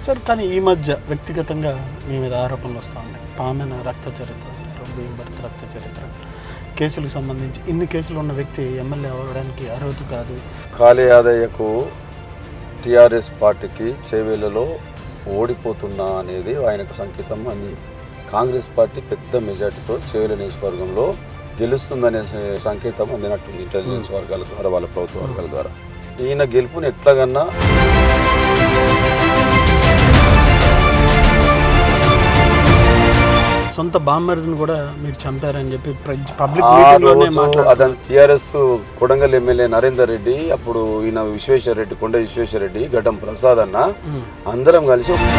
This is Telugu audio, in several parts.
సార్ కానీ ఈ మధ్య వ్యక్తిగతంగా మీ మీద ఆరోపణలు వస్తూ ఉన్నాయి పామెన రక్త చరిత్ర అంటారు భీంభర్త రక్త చరిత్ర కేసులకు సంబంధించి ఇన్ని కేసులు ఉన్న వ్యక్తి ఎమ్మెల్యే అవ్వడానికి అర్హత కాదు కాళీ యాదయ్యకు టిఆర్ఎస్ పార్టీకి చేవేళ్లలో ఓడిపోతున్నా అనేది ఆయనకు సంకేతం అని కాంగ్రెస్ పార్టీ పెద్ద మెజార్టీతో చేవేల నియోజకవర్గంలో గెలుస్తుందనే స- సంకేతం అందినట్టుంది ఇంటెలిజెన్స్ వర్గాల ద్వారా వాళ్ళ ప్రభుత్వ వర్గాల ద్వారా ఈయన గెలుపుని ఎట్లాగన్నా సొంత బామ్మరిదిని కూడా మీరు చంపారని చెప్పి పబ్లిక్ ఆ మీటింగ్లోనే రోజు మాట్లాడారు అతను టిఆర్ఎస్ కొడంగల్ ఎమ్మెల్యే నరేందర్ రెడ్డి అప్పుడు ఈయన విశ్వేశ్వర రెడ్డి కొండ విశ్వేశ్వర రెడ్డి ఘటం ప్రసాద్ అన్న ఉమ్. అందరం కలిసి ఒక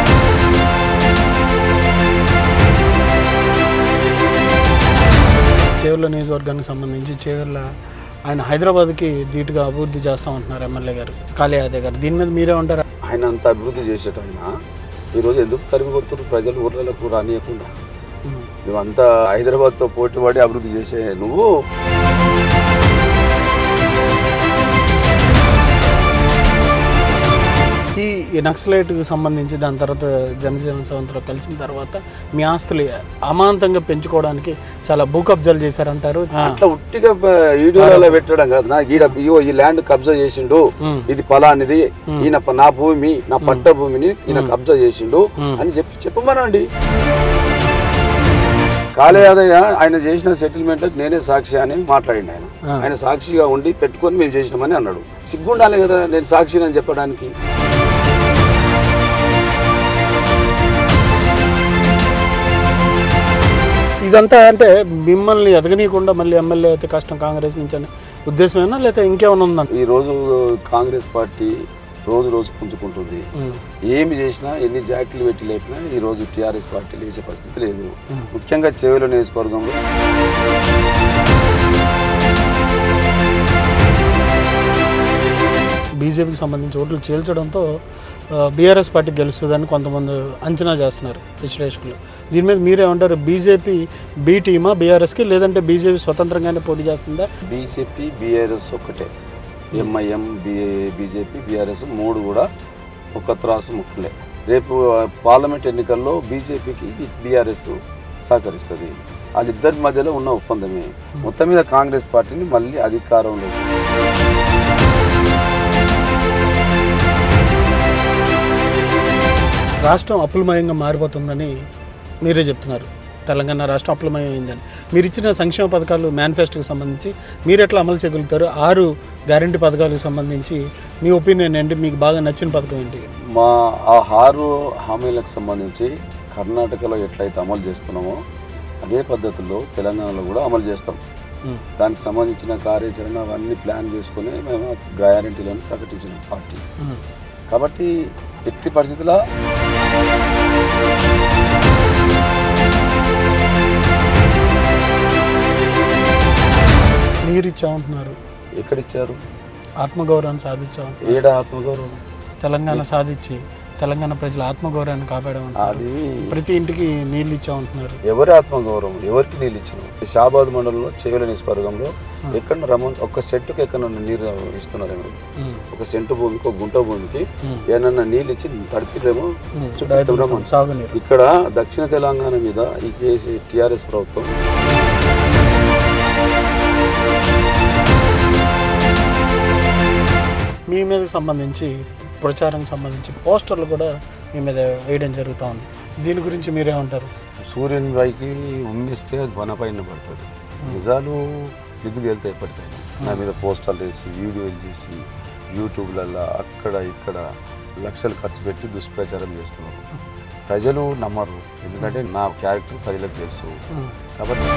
చేవెళ్ళ నియోజకవర్గానికి సంబంధించి చేవెళ్ళ ఆయన హైదరాబాద్కి ధీటుగా అభివృద్ధి చేస్తామంటున్నారు ఎమ్మెల్యే గారు కాళీ యాదవ్ గారు దీని మీద మీరే ఉంటారా ఆయన అంత అభివృద్ధి చేసేట ఆయన ఈరోజు ఎందుకు తరిమి కొడుతున్నారు ప్రజలు ఊర్లకు రానియకుండా నువ్వంతా హైదరాబాద్తో పోటీ పడి అభివృద్ధి చేసే నువ్వు ఈ ఈ నక్సలైట్కి సంబంధించి దాని తర్వాత జనజీవన సవంతిలో కలిసిన తర్వాత మీ ఆస్తులు అమాంతంగా పెంచుకోవడానికి చాలా భూ కబ్జాలు చేశారంటారు ఆ, అట్లా ఉట్టిగా ప- వీడియోలలో పెట్టడం కాదు నా ఈడ ఇగో ఈ ల్యాండ్ కబ్జా చేసిండు ఉమ్, ఇది ఫలానిది ఈయన ప- నా భూమి నా పట్ట భూమిని ఈయన కబ్జా చేసిండు ఉమ్. అని చెప్పి చెప్పమనండి కాళీ యాదయ్య ఆయన చేసిన సెటిల్మెంట్ నేనే సాక్షి అని మాట్లాడిండు ఆయన ఆ. ఆయన సాక్షిగా ఉండి పెట్టుకొని మేము చేసినామని అన్నాడు సిగ్గుండాలి కదా నేను సాక్షిని అని చెప్పడానికి ఇదంతా అంటే మిమ్మల్ని ఎదగనీయకుండా మళ్ళీ ఎమ్మెల్యే అయితే కష్టం కాంగ్రెస్ నుంచి అనే ఉద్దేశమేనా లేకపోతే ఇంకేమైనా ఉందంట ఈ రోజు కాంగ్రెస్ పార్టీ రోజు రోజు పుంజుకుంటుంది ఉమ్, ఏమి చేసినా ఎన్ని జాకెట్లు పెట్టి లేపినా ఈ రోజు టీఆర్ఎస్ పార్టీ లేచే పరిస్థితి లేదు ముఖ్యంగా చెవుల నియోజకవర్గంలో బీజేపీకి సంబంధించి ఓట్లు చీల్చడంతో బీఆర్ఎస్ పార్టీ గెలుస్తుందని కొంతమంది అంచనా చేస్తున్నారు విశ్లేషకులు దీని మీద మీరేమంటారు బీజేపీ బీ టీమా బీఆర్ఎస్కి లేదంటే బీజేపీ స్వతంత్రంగానే పోటీ చేస్తుందా బీజేపీ బీఆర్ఎస్ ఒకటే ఎంఐఎం బి బీజేపీ బీఆర్ఎస్ మూడు కూడా ఒక త్రాసు ముక్కలే రేపు ఆ, పార్లమెంట్ ఎన్నికల్లో బీజేపీకి బీఆర్ఎస్ సహకరిస్తుంది వాళ్ళిద్దరి మధ్యలో ఉన్న ఒప్పందమే మొత్తం మీద కాంగ్రెస్ పార్టీని మళ్ళీ అధికారంలో రాష్ట్రం అప్పులమయంగా మారిపోతుందని మీరే చెప్తున్నారు తెలంగాణ రాష్ట్రం అప్పులమయం అయిందని మీరు ఇచ్చిన సంక్షేమ పథకాలు మేనిఫెస్టోకి సంబంధించి మీరు ఎట్లా అమలు చేయగలుగుతారు ఆరు గ్యారంటీ పథకాలకు సంబంధించి మీ ఒపీనియన్ ఏంటి మీకు బాగా నచ్చిన పథకం ఏంటి మా ఆ ఆరు హామీలకు సంబంధించి కర్ణాటకలో ఎట్లయితే అమలు చేస్తున్నామో అదే పద్ధతిలో తెలంగాణలో కూడా అమలు చేస్తాం ఉమ్, దానికి సంబంధించిన కార్యాచరణ అవన్నీ ప్లాన్ చేసుకుని మేము గ్యారంటీలను ప్రకటించిన పార్టీ ఉమ్. కాబట్టి ఎట్టి పరిస్థితుల్లో మీరు ఇచ్చామంటున్నారు ఎక్కడిచ్చారు ఆత్మగౌరవాన్ని సాధించామంటున్నారు ఏడ ఆత్మగౌరవం తెలంగాణ సాధించి తెలంగాణ ప్రజల ఆత్మగౌరవాన్ని కాపాడమంటున్నారు అది ప్రతి ఇంటికి నీళ్ళు ఇచ్చామంటున్నారు ఎవరి ఆత్మగౌరవం ఎవరికి నీళ్ళు ఇచ్చిన షాబాద్ మండలంలో చేవల నియోజకవర్గంలో ఎక్కడ రమణ ఒక సెట్టుకి ఎక్కడ నీరు ఇస్తున్నారు ఏమో. ఉమ్, ఒక సెంటు భూమికి ఒక గుంట భూమికి ఉమ్, ఏమన్నా నీళ్ళు ఇచ్చి తడిపిరేమో ఉమ్. చుట్టూ రైతుల రమ్మని. సాగునీరు ఇక్కడ దక్షిణ తెలంగాణ మీద ఈ కేసీ టిఆర్ఎస్ ప్రభుత్వం మీ మీద సంబంధించి ప్రచారం సంబంధించి పోస్టర్లు కూడా మీ మీద వేయడం జరుగుతూ ఉంది దీని గురించి మీరేమంటారు సూర్యుని పైకి ఉమ్మిస్తే అది మన పైన పడుతుంది నిజాలు దిగ్గు తేలితే పడతాయి నా మీద పోస్టర్లు వేసి వీడియోలు చేసి యూట్యూబ్లలో అక్కడ ఇక్కడ లక్షలు ఖర్చు పెట్టి దుష్ప్రచారం చేస్తున్నారు ప్రజలు నమ్మరు ఎందుకంటే నా క్యారెక్టర్ ప్రజలకు తెలుసు ఉమ్. కాబట్టి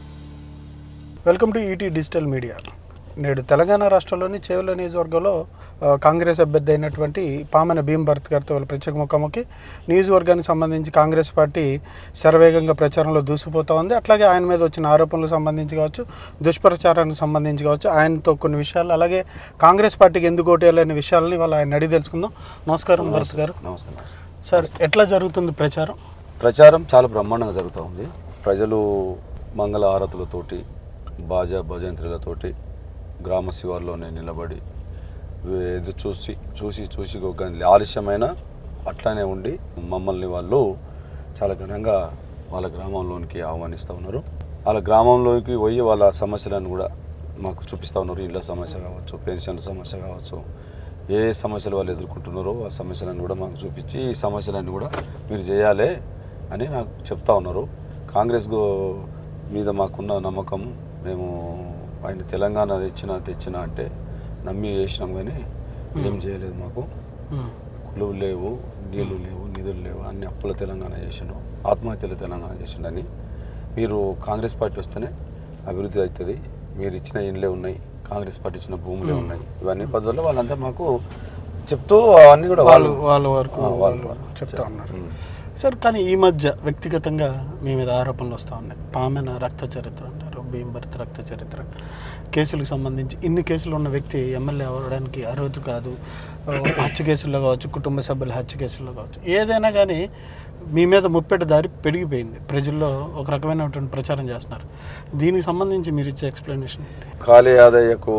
welcome to ET digital media నేడు తెలంగాణ రాష్ట్రంలోని చేవెళ్ళ నియోజకవర్గంలో ఆ, కాంగ్రెస్ అభ్యర్థి అయినటువంటి పామన భీమ్ భరత్ గారితో వాళ్ళ ప్రత్యేక ముఖాముఖి నియోజకవర్గానికి సంబంధించి కాంగ్రెస్ పార్టీ శరవేగంగా ప్రచారంలో దూసిపోతూ ఉంది అట్లాగే ఆయన మీద వచ్చిన ఆరోపణలకు సంబంధించి కావచ్చు దుష్ప్రచారానికి సంబంధించి కావచ్చు ఆయనతో కొన్ని విషయాలు అలాగే కాంగ్రెస్ పార్టీకి ఎందుకు ఓటేయాలనే విషయాలని వాళ్ళ ఆయన అడిగి తెలుసుకుందాం నమస్కారం భరత్ గారు నమస్తే నమస్తే సార్ ఎట్లా జరుగుతుంది ప్రచారం ప్రచారం చాలా బ్రహ్మాండంగా జరుగుతూ ఉంది ప్రజలు మంగళ హారతులతోటి బాజా భజంత్రులతోటి గ్రామ శివార్లోనే నిలబడి ఎదురు చూసి చూసి చూసి ఒక ఆలస్యమైన అట్లానే ఉండి మమ్మల్ని వాళ్ళు చాలా ఘనంగా వాళ్ళ గ్రామంలోనికి ఆహ్వానిస్తూ ఉన్నారు వాళ్ళ గ్రామంలోకి పోయి వాళ్ళ సమస్యలను కూడా మాకు చూపిస్తూ ఉన్నారు ఇళ్ళ సమస్య కావచ్చు పెన్షన్ సమస్య కావచ్చు ఏ సమస్యలు వాళ్ళు ఎదుర్కొంటున్నారో ఆ సమస్యలను కూడా మాకు చూపించి ఈ సమస్యలన్నీ కూడా మీరు చేయాలి అని నాకు చెప్తా ఉన్నారు కాంగ్రెస్ గో- మీద మాకున్న నమ్మకం మేము ఆయన తెలంగాణ తెచ్చిన తెచ్చిన అంటే నమ్మి వేసినాం కానీ ఏం చేయలేదు మాకు ఉమ్, కులువు లేవు నీళ్లు లేవు నిధులు లేవు అన్ని అప్పుల తెలంగాణ చేసిండు ఆత్మహత్యల తెలంగాణ చేసిండని మీరు కాంగ్రెస్ పార్టీ వస్తేనే అభివృద్ధి అవుతుంది మీరు ఇచ్చిన ఇండ్లే ఉన్నాయి కాంగ్రెస్ పార్టీ ఇచ్చిన భూములే ఉన్నాయి ఇవన్నీ పద్ధతుల్లో వాళ్ళంతా మాకు చెప్తూ అవన్నీ కూడా వాళ్ళు వాళ్ళ వరకు ఆ, వాళ్ళు వాళ్ళు చెప్తా చేస్తారు. ఉన్నారు ఉమ్. సార్ కానీ ఈ మధ్య వ్యక్తిగతంగా మీ మీద ఆరోపణలు వస్తూ ఉన్నాయి పామెన రక్త చరిత్ర అంటారు భీంభర్త్ రక్త చరిత్ర కేసులకు సంబంధించి ఇన్ని కేసులు ఉన్న వ్యక్తి ఎమ్మెల్యే అవ్వడానికి అర్హత కాదు ఆ, హత్య కేసుల్లో కావచ్చు కుటుంబ సభ్యుల హత్య కేసుల్లో కావచ్చు ఏదైనా కానీ మీ మీద ముప్పెట దారి పెరిగిపోయింది ప్రజల్లో ఒక రకమైనటువంటి ప్రచారం చేస్తున్నారు దీనికి సంబంధించి మీరు ఇచ్చే ఎక్స్ప్లెనేషన్ కాళీ యాదయ్యకు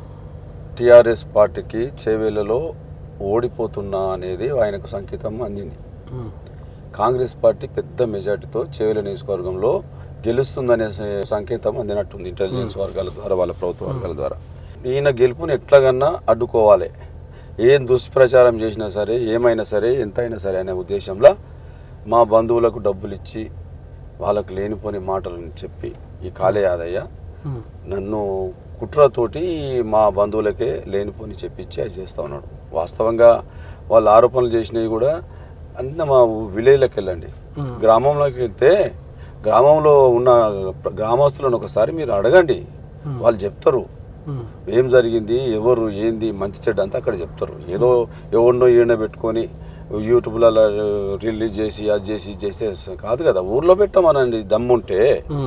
టిఆర్ఎస్ పార్టీకి చేవేళ్లలో ఓడిపోతున్నా అనేది ఆయనకు సంకేతం అందింది కాంగ్రెస్ పార్టీ పెద్ద మెజార్టీతో చేవేల నియోజకవర్గంలో గెలుస్తుందనే స- సంకేతం అందినట్టుంది ఇంటెలిజెన్స్ వర్గాల ద్వారా వాళ్ళ ప్రభుత్వ వర్గాల ద్వారా ఈయన గెలుపుని ఎట్లాగన్నా అడ్డుకోవాలి ఏం దుష్ప్రచారం చేసినా సరే ఏమైనా సరే ఎంతైనా సరే అనే ఉద్దేశంలో మా బంధువులకు డబ్బులు ఇచ్చి వాళ్ళకు లేనిపోని మాటలను చెప్పి ఈ కాళే యాదయ్య నన్ను కుట్రతోటి మా బంధువులకే లేనిపోని చెప్పించి అది చేస్తూ ఉన్నాడు వాస్తవంగా వాళ్ళు ఆరోపణలు చేసినవి కూడా అన్న మా విలేజ్లోకి వెళ్ళండి Hmm. గ్రామంలోకి వెళ్తే గ్రామంలో ఉన్న గ్రామస్తులను ఒకసారి మీరు అడగండి Hmm. వాళ్ళు చెప్తారు ఏం జరిగింది ఎవరు ఏంది మంచి చెడ్డ అంతా అక్కడ చెప్తారు ఏదో ఎవరినో ఈయన పెట్టుకొని యూట్యూబ్లలో రిలీజ్ చేసి అది చేసి ఇది చేస్తే కాదు కదా ఊర్లో పెట్టమనండి దమ్ముంటే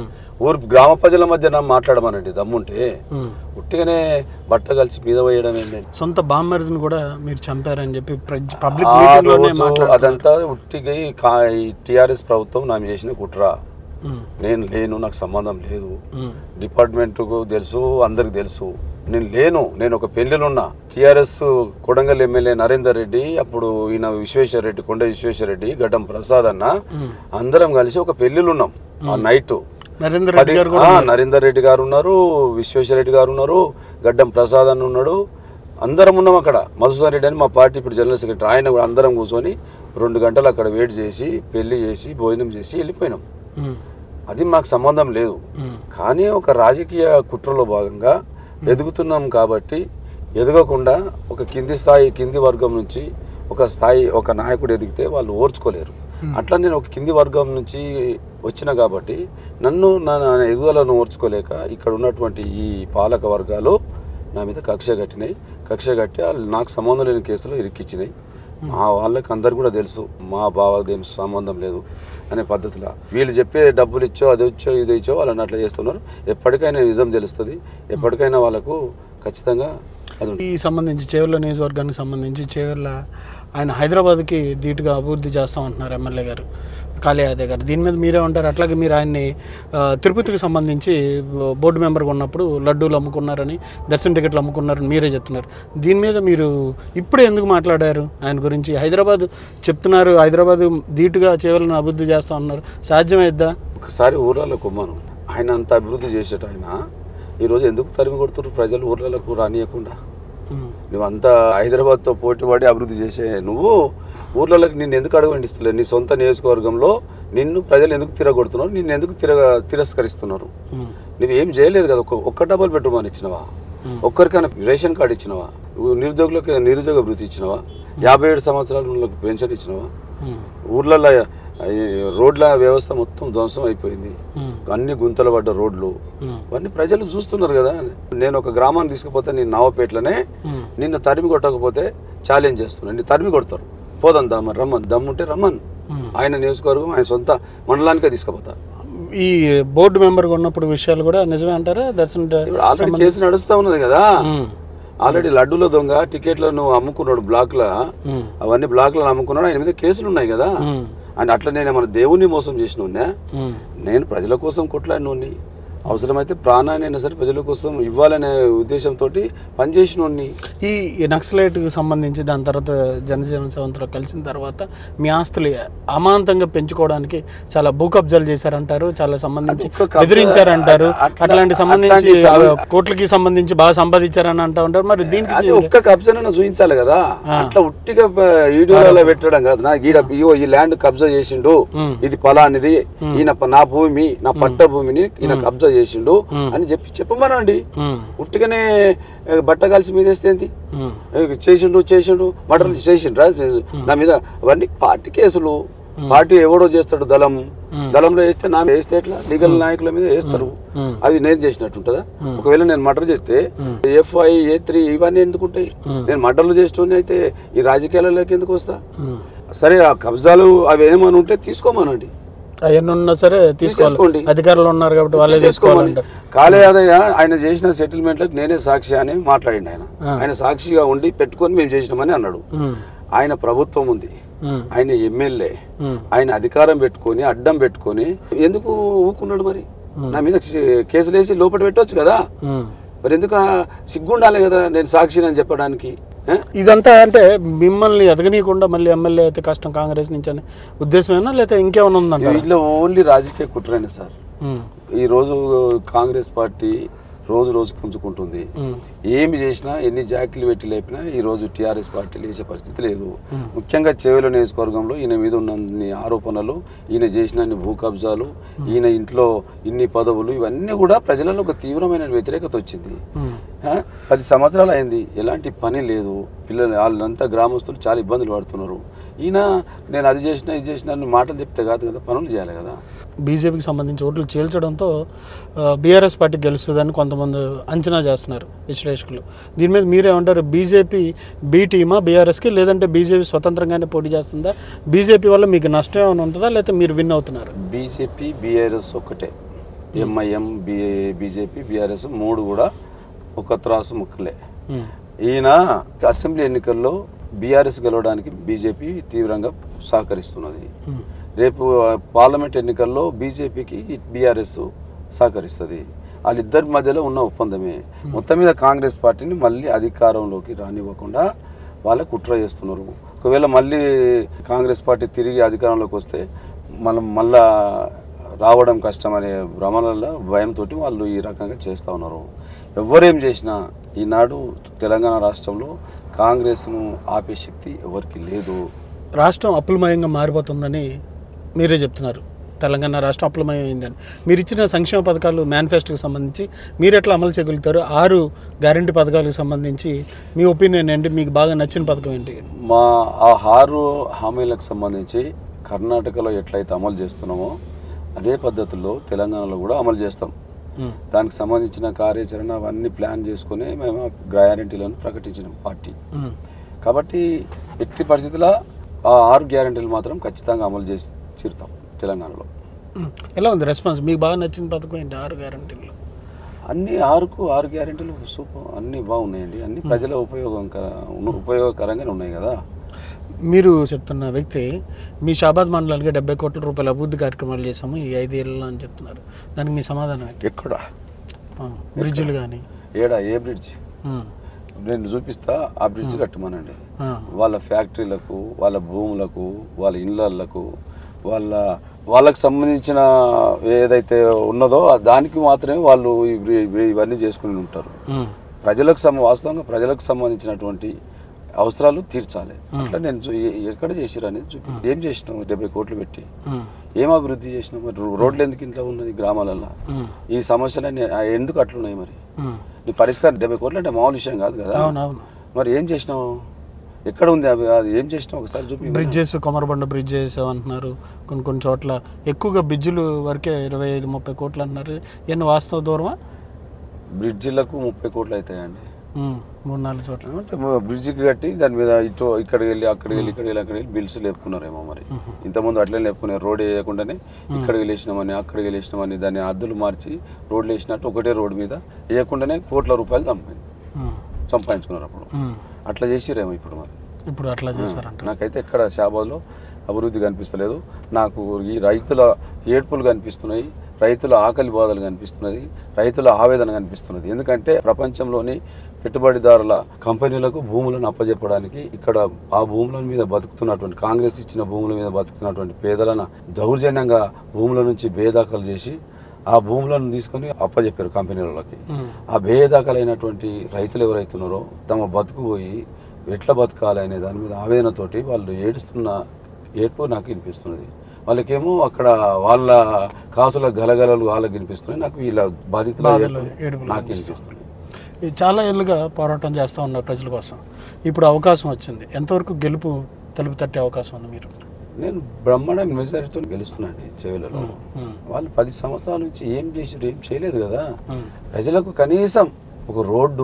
ఊరు గ్రామ ప్రజల మధ్య నా మాట్లాడమనండి దమ్ముంటే ఉట్టిగానే బట్ట కలిసి మీద వేయడం ఏంటంటే సొంత బామ్మరిదిని కూడా మీరు చంపారని చెప్పి పబ్లిక్ ఆ మీటింగ్లోనే రోజు మాట్లాడారు అదంతా ఉట్టిగా ఈ కా- ఈ టిఆర్ఎస్ ప్రభుత్వం నా చేసిన కుట్ర నేను లేను నాకు సంబంధం లేదు డిపార్ట్మెంట్కు తెలుసు అందరికి తెలుసు నేను లేను నేను ఒక పెళ్లిలున్నా టిఆర్ఎస్ కొడంగల్ ఎమ్మెల్యే నరేందర్ రెడ్డి అప్పుడు ఈయన విశ్వేశ్వర రెడ్డి కొండ విశ్వేశ్వర రెడ్డి గడ్డం ప్రసాద్ అన్న అందరం కలిసి ఒక పెళ్లిలున్నాం ఆ నైట్ నరేంద్ర రెడ్డి పది- గారు కూడా ఆ, ఉన్నారు. నరేందర్ రెడ్డి గారు ఉన్నారు విశ్వేశ్వర రెడ్డి గారు ఉన్నారు గడ్డం ప్రసాద్ అని ఉన్నాడు అందరం ఉన్నాం అక్కడ మధుసూదన్ రెడ్డి అని మా పార్టీ ఇప్పుడు జనరల్ సెక్రటరీ ఆయన కూడా అందరం కూర్చొని రెండు గంటలు అక్కడ వెయిట్ చేసి పెళ్లి చేసి భోజనం చేసి వెళ్ళిపోయినాం ఉమ్, అది మాకు సంబంధం లేదు ఉమ్, కానీ ఒక రాజకీయ కుట్రలో భాగంగా ఎదుగుతున్నాం కాబట్టి ఎదగకుండా ఒక కింది స్థాయి కింది వర్గం నుంచి ఒక స్థాయి ఒక నాయకుడు ఎదిగితే వాళ్ళు ఓర్చుకోలేరు అట్లా నేను ఒక కింది వర్గం నుంచి వచ్చిన కాబట్టి నన్ను నా నా ఎదుగుదలను ఓర్చుకోలేక ఇక్కడ ఉన్నటువంటి ఈ పాలక వర్గాలు నా మీద కక్ష కట్టినాయి కక్ష కట్టి వాళ్ళు నాకు సంబంధం లేని కేసులో ఇరికిచ్చినాయి మా వాళ్ళకి అందరు కూడా తెలుసు మా బావదేం సంబంధం లేదు అనే పద్ధతిలో వీళ్ళు చెప్పే డబ్బులు ఇచ్చో అది ఇచ్చో ఇది ఇచ్చో వాళ్ళని అట్లా చేస్తున్నారు ఎప్పటికైనా నిజం తెలుస్తుంది ఎప్పటికైనా వాళ్ళకు ఖచ్చితంగా అది ఉంటుంది. ఈ సంబంధించి చేవెళ్ళ నియోజకవర్గానికి సంబంధించి చేవెళ్ళ ఆయన హైదరాబాద్కి ధీటుగా అభివృద్ధి చేస్తామంటున్నారు ఎమ్మెల్యే గారు కాళీ యాదవ్ గారు దీని మీద మీరే ఉంటారు అట్లాగే మీరు ఆయన్ని ఆ, తిరుపతికి సంబంధించి బోర్డు మెంబర్గా ఉన్నప్పుడు లడ్డూలు అమ్ముకున్నారని దర్శన టికెట్లు అమ్ముకున్నారని మీరే చెప్తున్నారు దీని మీద మీరు ఇప్పుడు ఎందుకు మాట్లాడారు ఆయన గురించి హైదరాబాద్ చెప్తున్నారు హైదరాబాద్ ధీటుగా చేవెళ్ళను అభివృద్ధి చేస్తా ఉన్నారు సాధ్యమైద్దా ఒకసారి ఊర్లలో కుమ్మాను ఆయన అంత అభివృద్ధి చేసేట ఆయన ఈరోజు ఎందుకు తరిమి కొడుతున్నారు ప్రజలు ఊర్లకు రానియకుండా ఉమ్, నువ్వు అంతా హైదరాబాద్తో పోటీపడి అభివృద్ధి చేసే నువ్వు ఊర్లలోకి నిన్ను ఎందుకు అడగండిస్తలేదు నీ సొంత నియోజకవర్గంలో నిన్ను ప్రజలు ఎందుకు తిరగొడుతున్నారు నిన్ను ఎందుకు తిరగ తిరస్కరిస్తున్నారు ఉమ్, నువ్వు ఏం చేయలేదు కదా ఒక్క ఒక్క డబల్ బెడ్రూమ్ అని ఇచ్చినవా ఉమ్, ఒక్కరికైనా రేషన్ కార్డు ఇచ్చినవా నువ్వు నిరుద్యోగులకు నిరుద్యోగ భృతి ఇచ్చినవా యాభై ఏడు సంవత్సరాల వాళ్ళకి పెన్షన్ ఇచ్చినవా ఉమ్, ఊర్లలో ఈ రోడ్ల వ్యవస్థ మొత్తం ధ్వంసం అయిపోయింది ఉమ్, అన్ని గుంతలు పడ్డ రోడ్లు ఉమ్, అవన్నీ ప్రజలు చూస్తున్నారు కదా నేను ఒక గ్రామాన్ని తీసుకుపోతే నేను నవపేటలోనే ఉమ్. నిన్న తరిమి కొట్టకపోతే ఛాలెంజ్ చేస్తున్నాను నిన్ను తరిమి కొడతారు పోదాం దమ్మ రమ్మన్ దమ్ముంటే రమ్మన్ ఉమ్. ఆయన నియోజకవర్గం ఆయన సొంత మండలానికే తీసుకుపోతా ఈ బోర్డు మెంబర్గా ఉన్నప్పుడు విషయాలు కూడా నిజమే అంటారా దర్శన ఇప్పుడు ఆల్రెడీ కేసు నడుస్తా ఉన్నది కదా ఉమ్, ఆల్రెడీ లడ్డూల దొంగ టికెట్లు నువ్వు అమ్ముకున్నాడు బ్లాక్ల ఉమ్, అవన్నీ బ్లాక్లో అమ్ముకున్నాడు ఆయన మీద కేసులు ఉన్నాయి కదా ఉమ్, అని అట్లా నేను మన దేవుణ్ణి మోసం చేసిన ఉమ్. నేను ప్రజల కోసం కొట్లాడినోడిని అవసరమైతే ప్రాణాన్ని అయినా సరే ప్రజల కోసం ఇవ్వాలనే ఉద్దేశంతో పనిచేసినోడిని ఈ ఈ నక్సలైట్కి సంబంధించి దాని తర్వాత జనజీవన సేవంతో కలిసిన తర్వాత మీ ఆస్తులు అమాంతంగా పెంచుకోవడానికి చాలా భూ కబ్జాలు చేశారంటారు చాలా సంబంధించి ఒక్క కబ్జా- బెదిరించారంటారు అట్లా- అట్లాంటి సంబంధించి అట్లాంటి సమ- ఆ, కోట్లకి సంబంధించి బాగా సంపాదించారని అంటూ ఉంటారు మరి దీనికి అది ఒక్క కబ్జానైనా చూపించాలి కదా అట్లా ఉట్టిగా వీడియోలలో పెట్టడం కదా నాకు ఈడ ఇగో ఈ ల్యాండ్ కబ్జా చేసిండు ఉమ్. ఇది ఫలానిది ఈయన ప- నా భూమి నా పట్ట భూమిని ఈయన కబ్జా చేసిండు అని చెప్పి చెప్పమనండి ఉమ్, ఉట్టిగానే ఏ, బట్ట కలిసి మీద వేస్తే ఏంటి ఉమ్, ఏ, చేసిండు చేసిండు మటర్లు చేసిండ్రా చేసి- నా మీద అవన్నీ పార్టీ కేసులు పార్టీ ఎవడో చేస్తాడు దళం దళంలో వేస్తే నా మీద వేస్తే ఎట్లా లీగల్ నాయకుల మీద వేస్తారు ఉమ్. అది నేను చేసినట్టుంటదా ఒకవేళ నేను మర్డర్ చేస్తే ఎఫ్ఐ ఏ త్రీ ఇవన్నీ ఎందుకు ఉంటాయి నేను మర్డర్లు చేసిన అయితే ఈ రాజకీయాలలోకి ఎందుకు వస్తా ఉమ్. సరే ఆ కబ్జాలు అవి ఏమైనా ఉంటే తీసుకోమనండి అవన్నీ ఉన్నా సరే తీసేసుకోండి. తీసుకోవాలి అధికారులు ఉన్నారు కాబట్టి వాళ్ళే తీసేసుకోమని తీసుకోవాలంటారు కాలే యాదయ్య ఆయన చేసిన సెటిల్మెంట్లకు నేనే సాక్షి అని మాట్లాడిండు ఆయన ఆయన సాక్షిగా ఉండి పెట్టుకొని మేము చేసినామని అన్నాడు ఉమ్, ఆయన ప్రభుత్వం ఉంది ఉమ్, ఆయన ఎమ్మెల్యే ఉమ్, ఆయన అధికారం పెట్టుకొని అడ్డం పెట్టుకొని ఎందుకు ఊకున్నాడు మరి నా మీద క్ష- కేసులు వేసి లోపల పెట్టవచ్చు కదా ఉమ్. మరి ఎందుకు ఆ సిగ్గుండాలి కదా నేను సాక్షిని అని చెప్పడానికి ఏ? ఇదంతా అంటే మిమ్మల్ని ఎదగనీయకుండా మళ్ళీ ఎమ్మెల్యే అయితే కష్టం కాంగ్రెస్ నుంచి అనే ఉద్దేశమేనా లేకపోతే ఇంకేమైనా ఉందంటారా వీటిలో ఓన్లీ రాజకీయ కుట్రనే సార్ ఉమ్, ఈ రోజు కాంగ్రెస్ పార్టీ రోజు రోజు పుంజుకుంటుంది ఉమ్, ఏమి చేసినా ఎన్ని జాకీలు పెట్టి లేపినా ఈ రోజు టీఆర్ఎస్ పార్టీ లేచే పరిస్థితి లేదు ముఖ్యంగా చేవెల నియోజకవర్గంలో ఈయన మీద ఉన్న ఆరోపణలు ఈయన చేసిన అన్ని భూ కబ్జాలు ఈయన ఇంట్లో ఇన్ని పదవులు ఇవన్నీ కూడా ప్రజలలో ఒక తీవ్రమైన వ్యతిరేకత వచ్చింది ఉమ్, ఆ? పది సంవత్సరాలు అయింది ఎలాంటి పని లేదు పిల్లలు వాళ్ళంతా గ్రామస్తులు చాలా ఇబ్బందులు పడుతున్నారు ఈయన నేను అది చేసిన ఇది చేసిన అని మాటలు చెప్తే కాదు కదా పనులు చేయాలి కదా బీజేపీకి సంబంధించి ఓట్లు చీల్చడంతో బీఆర్ఎస్ పార్టీ గెలుస్తుందని కొంతమంది అంచనా చేస్తున్నారు విశ్లేషకులు దీని మీద మీరేమంటారు బీజేపీ బీ టీమా బీఆర్ఎస్కి లేదంటే బీజేపీ స్వతంత్రంగానే పోటీ చేస్తుందా బీజేపీ వల్ల మీకు నష్టం ఏమైనా ఉంటుందా లేకపోతే మీరు విన్ అవుతున్నారు బీజేపీ బీఆర్ఎస్ ఒకటే ఎంఐఎం బి బీజేపీ బీఆర్ఎస్ మూడు కూడా ఒక త్రాసు ముక్కలే ఉమ్, ఈయన అసెంబ్లీ ఎన్నికల్లో బీఆర్ఎస్ గెలవడానికి బీజేపీ తీవ్రంగా సహకరిస్తున్నది ఉమ్, రేపు ఆ, పార్లమెంట్ ఎన్నికల్లో బీజేపీకి బీఆర్ఎస్ సహకరిస్తుంది వాళ్ళిద్దరి మధ్యలో ఉన్న ఒప్పందమే మొత్తం మీద కాంగ్రెస్ పార్టీని మళ్ళీ అధికారంలోకి రానివ్వకుండా వాళ్ళే కుట్ర చేస్తున్నారు ఒకవేళ మళ్ళీ కాంగ్రెస్ పార్టీ తిరిగి అధికారంలోకి వస్తే మనం మళ్ళా రావడం కష్టం అనే భ్రమలలో భయంతో వాళ్ళు ఈ రకంగా చేస్తూ ఉన్నారు ఎవరేం చేసినా ఈనాడు తెలంగాణ రాష్ట్రంలో కాంగ్రెస్ను ఆపే శక్తి ఎవరికి లేదు రాష్ట్రం అప్పులమయంగా మారిపోతుందని మీరే చెప్తున్నారు తెలంగాణ రాష్ట్రం అప్పులమయం అయిందని మీరు ఇచ్చిన సంక్షేమ పథకాలు మేనిఫెస్టోకి సంబంధించి మీరు ఎట్లా అమలు చేయగలుగుతారు ఆరు గ్యారంటీ పథకాలకు సంబంధించి మీ ఒపీనియన్ ఏంటి మీకు బాగా నచ్చిన పథకం ఏంటి మా ఆ ఆరు హామీలకు సంబంధించి కర్ణాటకలో ఎట్లయితే అమలు చేస్తున్నామో అదే పద్ధతుల్లో తెలంగాణలో కూడా అమలు చేస్తాం ఉమ్, దానికి సంబంధించిన కార్యాచరణ అవన్నీ ప్లాన్ చేసుకుని మేము గ్యారంటీలను ప్రకటించినాం పార్టీ ఉమ్, కాబట్టి ఎట్టి పరిస్థితుల్లో ఆ ఆరు గ్యారంటీలు మాత్రం ఖచ్చితంగా అమలు చేసి తీరుతాం తెలంగాణలో ఉమ్. ఎలా ఉంది రెస్పాన్స్ మీకు బాగా నచ్చిన పథకం ఏంటి ఆరు గ్యారంటీలు అన్ని ఆరుకు ఆరు గ్యారెంటీలు సూపర్ అన్ని బాగున్నాయండి అన్ని ప్రజల ఉపయోగం ఉపయోగకరంగానే ఉన్నాయి కదా మీరు చెప్తున్న వ్యక్తి మీ షాబాద్ మండలానికి డెబ్బై కోట్ల రూపాయల అభివృద్ధి కార్యక్రమాలు చేసాము ఈ ఐదేళ్ళలో అని చెప్తున్నారు దానికి మీ సమాధానం ఏంటి ఎక్కడ ఆ, బ్రిడ్జిలు కానీ ఏడా ఏ బ్రిడ్జ్ నేను చూపిస్తా ఆ బ్రిడ్జ్ కట్టమనండి వాళ్ళ ఫ్యాక్టరీలకు వాళ్ళ భూములకు వాళ్ళ ఇళ్ళకు వాళ్ళ వాళ్ళకు సంబంధించిన ఏదైతే ఉన్నదో ఆ దానికి మాత్రమే వాళ్ళు ఇవి- ఇవి- ఇవన్నీ చేసుకుని ఉంటారు ప్రజలకు సమ వాస్తవంగా ప్రజలకు సంబంధించినటువంటి అవసరాలు తీర్చాలి అట్లా నేను చూ- ఎ- ఎక్కడ చేసిరు అనేది చూపి ఏం చేసినాం డెబ్బై కోట్లు పెట్టి ఏం అభివృద్ధి చేసినాం మరి రో- రోడ్లు ఎందుకు ఇంట్లో ఉన్నది గ్రామాలలో ఈ సమస్యలన్నీ ఆ ఎందుకు అట్లున్నాయి మరి ఈ పరిష్కారం డెబ్బై కోట్లు అంటే మామూలు విషయం కాదు కదా అవునవును మరి ఏం చేసినావు ఎక్కడ ఉంది అవి అది ఏం చేసినా ఒకసారి చూపి బ్రిడ్జెస్ కొమరబండ బ్రిడ్జ్ వేసామంటున్నారు కొన్ని కొన్ని చోట్ల ఎక్కువగా బ్రిడ్జులు వరకే ఇరవై ఐదు ముప్పై కోట్లు అంటున్నారు ఎన్ని వాస్తవ దూరమా బ్రిడ్జిలకు ముప్పై కోట్లు అవుతాయండి ఉమ్, మూడు నాలుగు చోట్ల అంటే మ- బ్రిడ్జికి కట్టి దాని మీద ఇటు ఇక్కడికి వెళ్ళి అక్కడికి వెళ్ళి ఇక్కడికి వెళ్ళి అక్కడికి వెళ్ళి బిల్స్ లేపుకున్నారేమో మరి ఇంతకుముందు అట్లనే లేపుకున్నారు రోడ్ వేయకుండానే ఇక్కడికి వెళ్ళేసినామని అక్కడికి వెళ్ళేసినామని దాన్ని అద్దులు మార్చి రోడ్లు వేసినట్టు ఒకటే రోడ్డు మీద వేయకుండానే కోట్ల రూపాయలు చంపాయి ఉమ్, సంపాదించుకున్నారు అప్పుడు ఉమ్. అట్లా చేసిరేమో ఇప్పుడు మరి ఇప్పుడు అట్లా చేశారంట నాకైతే ఎక్కడ షాబాద్లో అభివృద్ధి కనిపిస్తలేదు నాకు ఈ రైతుల ఏడ్పులు కనిపిస్తున్నాయి రైతుల ఆకలి బాధలు కనిపిస్తున్నది రైతుల ఆవేదన కనిపిస్తున్నది ఎందుకంటే ప్రపంచంలోని పెట్టుబడిదారుల కంపెనీలకు భూములను అప్పజెప్పడానికి ఇక్కడ ఆ భూముల మీద బతుకుతున్నటువంటి కాంగ్రెస్ ఇచ్చిన భూముల మీద బతుకుతున్నటువంటి పేదలను దౌర్జన్యంగా భూముల నుంచి బేదాఖలు చేసి ఆ భూములను తీసుకొని అప్పజెప్పారు కంపెనీలకి ఉమ్, ఆ భేదాకలైనటువంటి రైతులు ఎవరైతున్నారో తమ బతుకు పోయి ఎట్లా బతకాలి అనే దాని మీద ఆవేదనతోటి వాళ్ళు ఏడుస్తున్న ఏడ్పు నాకు వినిపిస్తున్నది వాళ్ళకేమో అక్కడ వాళ్ళ కాసుల గలగలలు వాళ్ళకి వినిపిస్తున్నాయి నాకు వీళ్ళ బాధితుల బాధలు, ఏడుపు ఏడుపులు నాకు వినిపిస్తున్నాయి. వినిపిస్తుంది ఇది చాలా ఏళ్ళుగా పోరాటం చేస్తూ ఉన్నారు ప్రజల కోసం ఇప్పుడు అవకాశం వచ్చింది ఎంతవరకు గెలుపు తలుపు తట్టే అవకాశం ఉంది మీరు నేను బ్రహ్మాండ మెజారిటీతో గెలుస్తున్నాండి చెవులలో ఉమ్, వాళ్ళు పది సంవత్సరాల నుంచి ఏం చేసారు ఏం చేయలేదు కదా ఉమ్, ప్రజలకు కనీసం ఒక రోడ్డు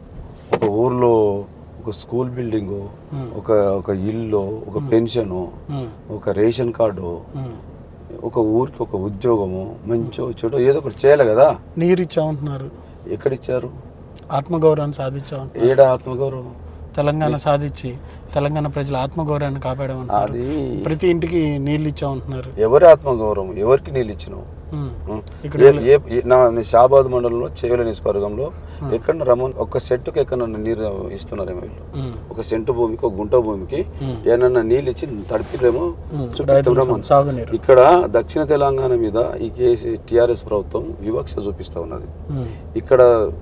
ఒక ఊర్లో ఒక స్కూల్ బిల్డింగు Hmm. ఒక ఒక ఇల్లు ఒక పెన్షను ఉమ్, ఒక రేషన్ కార్డు ఉమ్. ఒక ఊరికి ఒక ఉద్యోగము మంచో చెడో ఏదో ఒకటి చేయాలి కదా నీరు ఇచ్చామంటున్నారు ఎక్కడిచ్చారు ఆత్మగౌరవాన్ని సాధించామంటున్నారు ఏడ ఆత్మగౌరవం తెలంగాణ సాధించి తెలంగాణ ప్రజల ఆత్మగౌరవాన్ని కాపాడామంటున్నారు అది ప్రతి ఇంటికి నీళ్ళు ఇచ్చామంటున్నారు ఎవరి ఆత్మగౌరవం ఎవరికి నీళ్ళు ఇచ్చినావు ఉమ్, ఉం. ఇక్కడ ఏ- ఏ- ఏ- నా నేను షాబాద్ మండలంలో చేవల నియోజకవర్గంలో ఎక్కడ రమన్ ఒక సెట్టుకి ఎక్కడ నీరు ఇస్తున్నారేమో వీళ్ళు ఉమ్, ఒక సెంటు భూమికి ఒక గుంట భూమికి ఉమ్, ఏమన్నా నీళ్ళు ఇచ్చి తడిపిరేమో ఉమ్, చుట్టూ రైతుల రమ్మని. సాగునీరు ఇక్కడ దక్షిణ తెలంగాణ మీద ఈ కేసీ టీఆర్ఎస్ ప్రభుత్వం వివక్ష చూపిస్తూ ఉన్నది ఉమ్, ఇక్కడ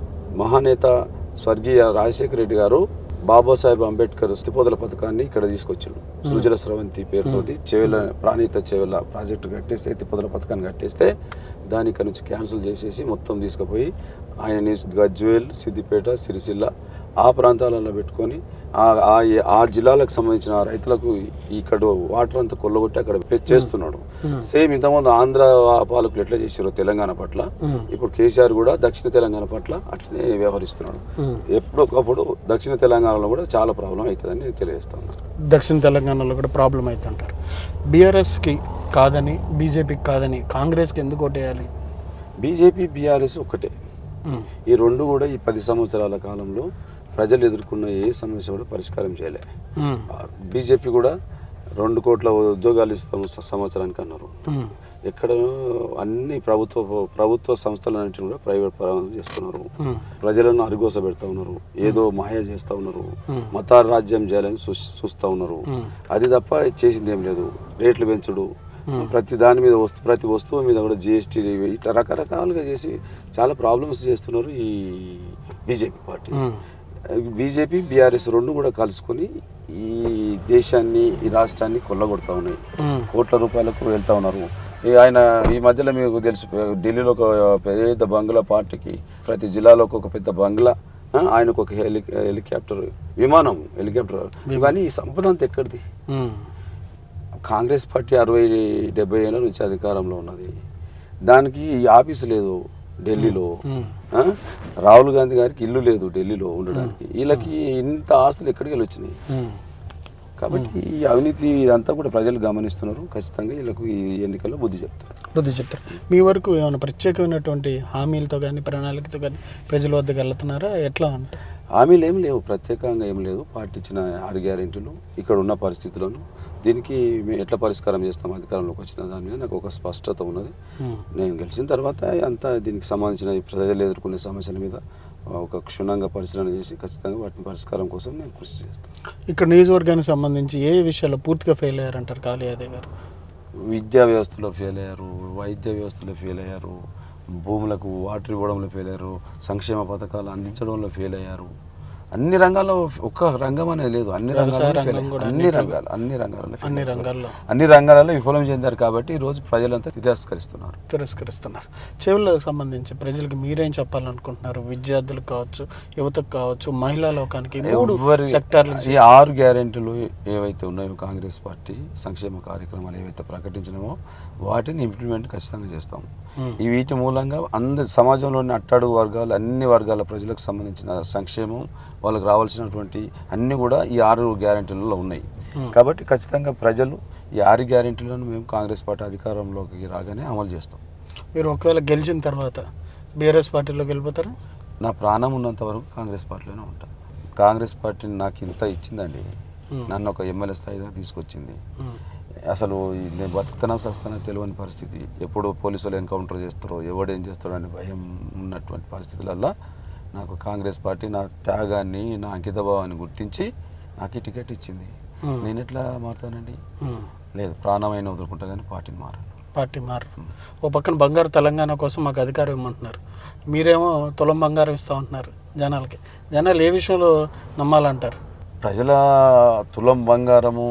మహానేత స్వర్గీయ రాజశేఖర రెడ్డి గారు బాబాసాహెబ్ అంబేద్కర్ స్థిపోదల పథకాన్ని ఇక్కడ తీసుకొచ్చాడు సృజల స్రవంతి పేరుతోటి చెవెల ప్రాణీత చెవెల ప్రాజెక్టు కట్టేస్తే ఎత్తిపోదల పథకాన్ని కట్టేస్తే దాని ఇక్కడ నుంచి క్యాన్సిల్ చేసేసి మొత్తం తీసుకుపోయి ఆయన గజ్వేల్ సిద్దిపేట సిరిసిల్ల ఆ ప్రాంతాలలో పెట్టుకొని ఆ ఆ- ఆ జిల్లాలకు సంబంధించిన రైతులకు ఇక్కడ వాటర్ అంతా కొల్లగొట్టి అక్కడ పె- చేస్తున్నాడు సేమ్ ఇంతకుముందు ఆంధ్ర పాలకులు ఎట్లా చేశారో తెలంగాణ పట్ల ఉమ్, ఇప్పుడు కేసీఆర్ కూడా దక్షిణ తెలంగాణ పట్ల అట్లనే వ్యవహరిస్తున్నాడు ఉమ్. ఎప్పుడొకప్పుడు దక్షిణ తెలంగాణలో కూడా చాలా ప్రాబ్లం అవుతుందని నేను తెలియజేస్తాను దక్షిణ తెలంగాణలో కూడా ప్రాబ్లం అవుతుంటారు బీఆర్ఎస్కి కాదని బీజేపీకి కాదని కాంగ్రెస్కి ఎందుకు ఓటేయాలి బీజేపీ బీఆర్ఎస్ ఒక్కటే ఉమ్, ఈ రెండు కూడా ఈ పది సంవత్సరాల కాలంలో ప్రజలు ఎదుర్కొన్న ఏ సమస్య కూడా పరిష్కారం చేయలే ఉమ్, బీజేపీ కూడా రెండు కోట్ల ఉద్యోగాలు ఇస్తాము స- సంవత్సరానికి అన్నారు ఉమ్, ఎక్కడ అన్ని ప్రభుత్వ ప్రభుత్వ సంస్థలన్నింటినీ కూడా ప్రైవేట్ పరం చేస్తున్నారు ఉమ్, ప్రజలను అరిగోస పెడతా ఉన్నారు ఏదో మాయ చేస్తూ ఉన్నారు Hmm. మతాల రాజ్యం చేయాలని చూ- చూస్తూ ఉన్నారు Hmm. అది తప్ప చేసింది ఏం లేదు రేట్లు పెంచుడు ప్రతి దాని మీద వస్తు ప్రతి వస్తువు మీద కూడా జిఎస్టీ ఇట్లా రకరకాలుగా చేసి చాలా ప్రాబ్లమ్స్ చేస్తున్నారు ఈ బీజేపీ పార్టీ ఉమ్, బీజేపీ బీఆర్ఎస్ రెండు కూడా కలుసుకొని ఈ దేశాన్ని ఈ రాష్ట్రాన్ని కొల్లగొడతా ఉన్నాయి ఉమ్, కోట్ల రూపాయలకు వెళ్తా ఉన్నారు ఈ ఆయన ఈ మధ్యలో మీకు తెలుసు ఢిల్లీలో ఒక పెద్ద బంగ్లా పార్టీకి ప్రతి జిల్లాలో ఒక పెద్ద బంగ్లా ఆ, ఆయనకు ఒక హెలి హెలికాప్టర్ విమానం హెలికాప్టర్ ఇవన్నీ ఈ సంపద అంతా ఎక్కడిది ఉమ్, కాంగ్రెస్ పార్టీ అరవై డెబ్బై ఏళ్ళ నుంచి అధికారంలో ఉన్నది దానికి ఈ ఆఫీస్ లేదు ఢిల్లీలో ఉమ్, ఆ? రాహుల్ గాంధీ గారికి ఇల్లు లేదు ఢిల్లీలో ఉండడానికి వీళ్ళకి ఇంత ఆస్తులు ఎక్కడికి వెళ్ళి వచ్చినాయి ఉమ్. కాబట్టి ఈ అవినీతి ఇదంతా కూడా ప్రజలు గమనిస్తున్నారు ఖచ్చితంగా వీళ్ళకు ఈ ఎన్నికల్లో బుద్ధి చెప్తారు బుద్ధి చెప్తారు మీ వరకు ఏమైనా ప్రత్యేకమైనటువంటి హామీలతో కానీ ప్రణాళికతో కానీ ప్రజల వద్దకు వెళ్తున్నారా ఎట్లా అంటే హామీలు ఏం లేవు ప్రత్యేకంగా ఏం లేదు పార్టీ ఇచ్చిన ఆరు గ్యారెంటీలు ఇక్కడ ఉన్న పరిస్థితులను దీనికి మేము ఎట్లా పరిష్కారం చేస్తాం అధికారంలోకి వచ్చిన దాని మీద నాకు ఒక స్పష్టత ఉన్నది ఉమ్, నేను గెలిచిన తర్వాత అంతా దీనికి సంబంధించిన ఈ ప్రజలు ఎదుర్కొనే సమస్యల మీద ఒక క్షుణ్ణంగా పరిశీలన చేసి ఖచ్చితంగా వాటిని పరిష్కారం కోసం నేను కృషి చేస్తాను ఇక్కడ నియోజకవర్గానికి సంబంధించి ఏ విషయాల్లో పూర్తిగా ఫెయిల్ అయ్యారంటారు కాళీయాదవ్ గారు విద్యా వ్యవస్థలో ఫెయిల్ అయ్యారు వైద్య వ్యవస్థలో ఫెయిల్ అయ్యారు భూములకు వాటర్ ఇవ్వడంలో ఫెయిల్ అయ్యారు సంక్షేమ పథకాలు అందించడంలో ఫెయిల్ అయ్యారు అన్ని రంగాల్లో ఒక్క రంగం అనేది లేదు అన్ని వ్యవసాయ రంగాల్లో రంగం కూడా అన్ని రంగాలు అన్ని రంగాల్లో fail అన్ని అయిపోయారు. రంగాల్లో అన్ని రంగాలలో విఫలం చెందారు కాబట్టి ఈ రోజు ప్రజలంతా తిరస్కరిస్తున్నారు తిరస్కరిస్తున్నారు చెవులకు సంబంధించి ప్రజలకు మీరేం చెప్పాలనుకుంటున్నారు విద్యార్థులకు కావచ్చు యువతకు కావచ్చు మహిళా లోకానికి ఈ మూడు ఎవ్వరి సెక్టార్లు ఈ ఆరు గ్యారెంటీలు ఏవైతే ఉన్నాయో కాంగ్రెస్ పార్టీ సంక్షేమ కార్యక్రమాలు ఏవైతే ప్రకటించినామో వాటిని ఇంప్లిమెంట్ ఖచ్చితంగా చేస్తాం ఈ వీటి మూలంగా అందరి సమాజంలోని అట్టడుగు వర్గాలు అన్ని వర్గాల ప్రజలకు సంబంధించిన సంక్షేమం వాళ్ళకి రావాల్సినటువంటి అన్నీ కూడా ఈ ఆరు గ్యారెంటీలలో ఉన్నాయి కాబట్టి ఖచ్చితంగా ప్రజలు ఈ ఆరు గ్యారెంటీలను మేము కాంగ్రెస్ పార్టీ అధికారంలోకి రాగానే అమలు చేస్తాం మీరు ఒకవేళ గెలిచిన తర్వాత బీఆర్ఎస్ పార్టీలోకి వెళ్ళిపోతారా నా ప్రాణం ఉన్నంత వరకు కాంగ్రెస్ పార్టీలోనే ఉంటాను కాంగ్రెస్ పార్టీ నాకు ఇంత ఇచ్చిందండి Hmm. నన్ను ఒక ఎమ్మెల్యే స్థాయి దాకా తీసుకొచ్చింది ఉమ్. అసలు ఈ నేను బతుకుతానా సస్తానా తెలియని పరిస్థితి ఎప్పుడు పోలీసులు ఎన్కౌంటర్ చేస్తారో ఎవడేం చేస్తారో అనే భయం ఉన్నటువంటి పరిస్థితులల్లో నాకు కాంగ్రెస్ పార్టీ నా త్యాగాన్ని నా అంకితభావాన్ని గుర్తించి నాకు ఈ టికెట్ ఇచ్చింది Hmm. నేను ఎట్లా మారుతానండి ఉమ్. లేదు ప్రాణమైన వదులుకుంటా కానీ పార్టీని మారాను పార్టీ మారు ఓ పక్కన బంగారు తెలంగాణ కోసం మాకు అధికారం ఇవ్వమంటున్నారు మీరేమో తులం బంగారం ఇస్తా ఉంటున్నారు జనాలకి జనాలు ఏ విషయంలో నమ్మాలంటారు ప్రజల తులం బంగారము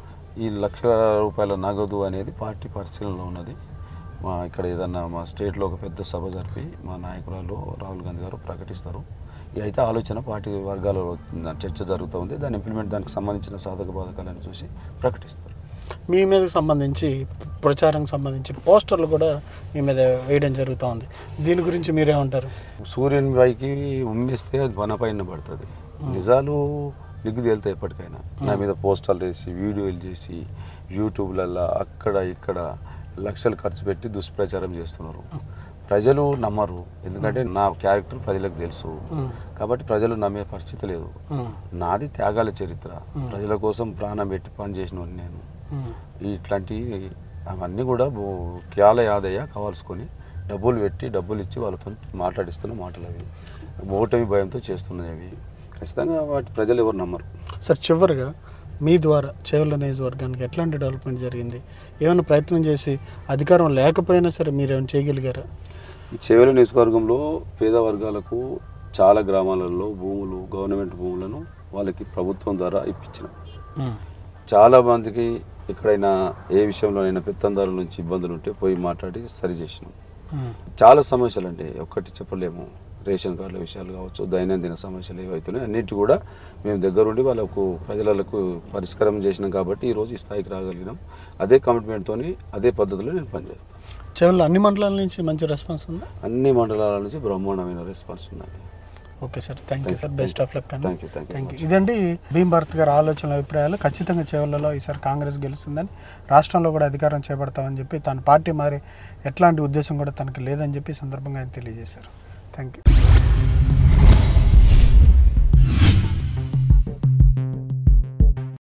ఈ లక్ష రూపాయల నగదు అనేది పార్టీ పరిశీలనలో ఉన్నది మా ఇక్కడ ఏదన్నా మా స్టేట్లో ఒక పెద్ద సభ జరిపి మా నాయకురాలు రాహుల్ గాంధీ గారు ప్రకటిస్తారు ఇది అయితే ఆలోచన పార్టీ వర్గాలలో చర్చ జరుగుతూ ఉంది దాని ఇంప్లిమెంట్ దానికి సంబంధించిన సాధక బాధకాలను చూసి ప్రకటిస్తారు మీ మీద సంబంధించి ప్రచారం సంబంధించి పోస్టర్లు కూడా మీ మీద వేయడం జరుగుతూ ఉంది దీని గురించి మీరేమంటారు సూర్యుని పైకి ఉమ్మేస్తే అది మన పైన పడుతుంది నిజాలు నిగ్గు తేలుతాయి ఎప్పటికైనా నా మీద పోస్టర్లు వేసి వీడియోలు చేసి యూట్యూబ్లల్లో అక్కడ ఇక్కడ లక్షలు ఖర్చు పెట్టి దుష్ప్రచారం చేస్తున్నారు ప్రజలు నమ్మరు ఎందుకంటే నా క్యారెక్టర్ ప్రజలకు తెలుసు ఉమ్. కాబట్టి ప్రజలు నమ్మే పరిస్థితి లేదు ఉమ్. నాది త్యాగాల చరిత్ర ప్రజల కోసం ప్రాణం పెట్టి పని చేసిన నేను ఉమ్. ఇట్లాంటి అవన్నీ కూడా బో- క్యాల యాదయ్య కావాల్సుకొని డబ్బులు పెట్టి డబ్బులు ఇచ్చి వాళ్ళతో మాట్లాడిస్తున్న మాటలు అవి ఓటమి భయంతో చేస్తున్నాయి అవి ఖచ్చితంగా వాటి ప్రజలు ఎవరు నమ్మరు సార్ చివరిగా మీ ద్వారా చేవల నియోజకవర్గానికి ఎట్లాంటి డెవలప్మెంట్ జరిగింది ఏమైనా ప్రయత్నం చేసి అధికారం లేకపోయినా సరే మీరు ఏమైనా చేయగలిగారా ఈ చేవెల నియోజకవర్గంలో పేద వర్గాలకు చాలా గ్రామాలలో భూములు గవర్నమెంట్ భూములను వాళ్ళకి ప్రభుత్వం ద్వారా ఇప్పించినాం ఉమ్. చాలా మందికి ఎక్కడైనా ఏ విషయంలోనైనా పెత్తందారుల నుంచి ఇబ్బందులు ఉంటే పోయి మాట్లాడి సరి చేసినాం ఉమ్. చాలా సమస్యలు అంటే ఒక్కటి చెప్పలేము రేషన్ కార్డుల విషయాలు కావచ్చు దైనందిన సమస్యలు ఏవైతున్నాయి అన్నిటి కూడా మేము దగ్గరుండి వాళ్ళకు ప్రజలకు పరిష్కారం చేసినాం కాబట్టి ఈరోజు ఈ స్థాయికి రాగలిగినాం అదే కమిట్మెంట్తో అదే పద్ధతిలో నేను పనిచేస్తాను చేవల్లో అన్ని మండలాల నుంచి మంచి రెస్పాన్స్ ఉందా అన్ని మండలాల నుంచి బ్రహ్మాండమైన రెస్పాన్స్ ఉన్నాయి okay sir thank you sir best of luck అండి thank you thank you thank you ఇదండి భీమ్ భారత్ గారి ఆలోచనల అభిప్రాయాలు ఖచ్చితంగా చేవలలో ఈసారి కాంగ్రెస్ గెలుస్తుందని రాష్ట్రంలో కూడా అధికారం చేపడతామని చెప్పి తన పార్టీ మారి ఎట్లాంటి ఉద్దేశం కూడా తనకి లేదని చెప్పి ఈ సందర్భంగా ఆయన తెలియజేశారు థ్యాంక్ యూ